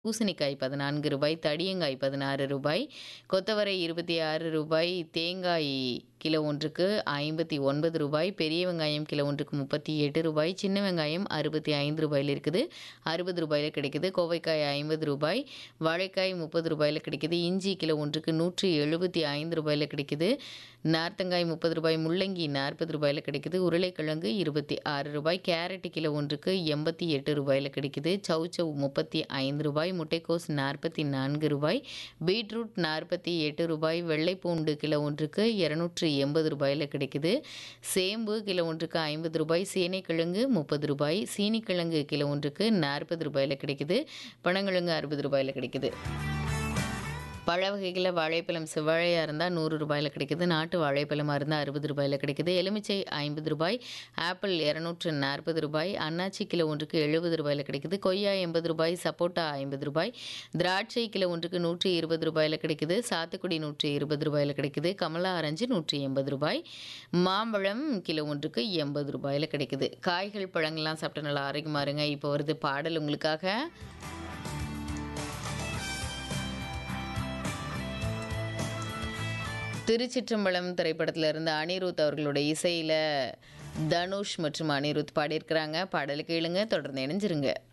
பூசணிக்காய் பதினான்கு ரூபாய் தடியங்காய் பதினாறு ரூபாய் கொத்தவரை இருபத்தி ஆறு ரூபாய் தேங்காய் கிலோ ஒன்றுக்கு ஐம்பத்தி ஒன்பது ரூபாய் பெரிய வெங்காயம் கிலோ ஒன்றுக்கு முப்பத்தி எட்டு ரூபாய் சின்ன வெங்காயம் அறுபத்தி ஐந்து ரூபாயில் இருக்குது அறுபது ரூபாயில் கிடைக்குது கோவைக்காய் ஐம்பது ரூபாய் வாழைக்காய் முப்பது ரூபாயில் கிடைக்குது இஞ்சி கிலோ ஒன்றுக்கு நூற்றி எழுபத்தி ஐந்து ரூபாயில் கிடைக்குது நார்த்தங்காய் முப்பது ரூபாய் முள்ளங்கி நாற்பது ரூபாயில் கிடைக்குது உருளைக்கிழங்கு இருபத்தி ஆறு ரூபாய் கேரட் கிலோ ஒன்றுக்கு எண்பத்தி எட்டு ரூபாயில் கிடைக்குது சவுச்சவ் முப்பத்தி ஐந்து ரூபாய் முட்டைக்கோஸ் நாற்பத்தி நான்கு ரூபாய் பீட்ரூட் நாற்பத்தி எட்டு ரூபாய் வெள்ளைப்பூண்டு கிலோ ஒன்றுக்கு இரநூற்றி எண்பது ரூபாயில் கிடைக்குது சேம்பு கிலோ ஒன்றுக்கு ஐம்பது ரூபாய் சேனைக்கிழங்கு முப்பது ரூபாய் சீனிக்கிழங்கு கிலோ ஒன்றுக்கு நாற்பது ரூபாயில் கிடைக்குது பனங்கிழங்கு அறுபது ரூபாயில் கிடைக்குது பழ வகைகளில் வாழைப்பழம் செவ்வாழையாக இருந்தால் நூறு ரூபாயில் கிடைக்குது நாட்டு வாழைப்பழமாக இருந்தால் அறுபது ரூபாயில் கிடைக்குது எலுமிச்சை ஐம்பது ரூபாய் ஆப்பிள் இரநூற்று நாற்பது ரூபாய் அன்னாச்சி கிலோ ஒன்றுக்கு எழுபது ரூபாயில் கிடைக்குது கொய்யா எண்பது ரூபாய் சப்போட்டா ஐம்பது ரூபாய் திராட்சை கிலோ ஒன்றுக்கு நூற்றி இருபது ரூபாயில் கிடைக்குது சாத்துக்குடி நூற்றி இருபது ரூபாயில் கிடைக்குது கமலா ஆரஞ்சு நூற்றி எண்பது ரூபாய் மாம்பழம் கிலோ ஒன்றுக்கு எண்பது ரூபாயில் கிடைக்குது காய்கள் பழங்கள்லாம் சாப்பிட்டு நல்லா ஆரோக்கியமாக இருங்க இப்போ வருது பாடல் உங்களுக்காக திருச்சிற்றம்பலம் திரைப்படத்தில் இருந்த அனிருத் அவர்களுடைய இசையில் தனுஷ் மற்றும் அனிருத் பாடியிருக்கிறாங்க பாடலுக்கு கேளுங்க தொடர்ந்து இணைஞ்சிருங்க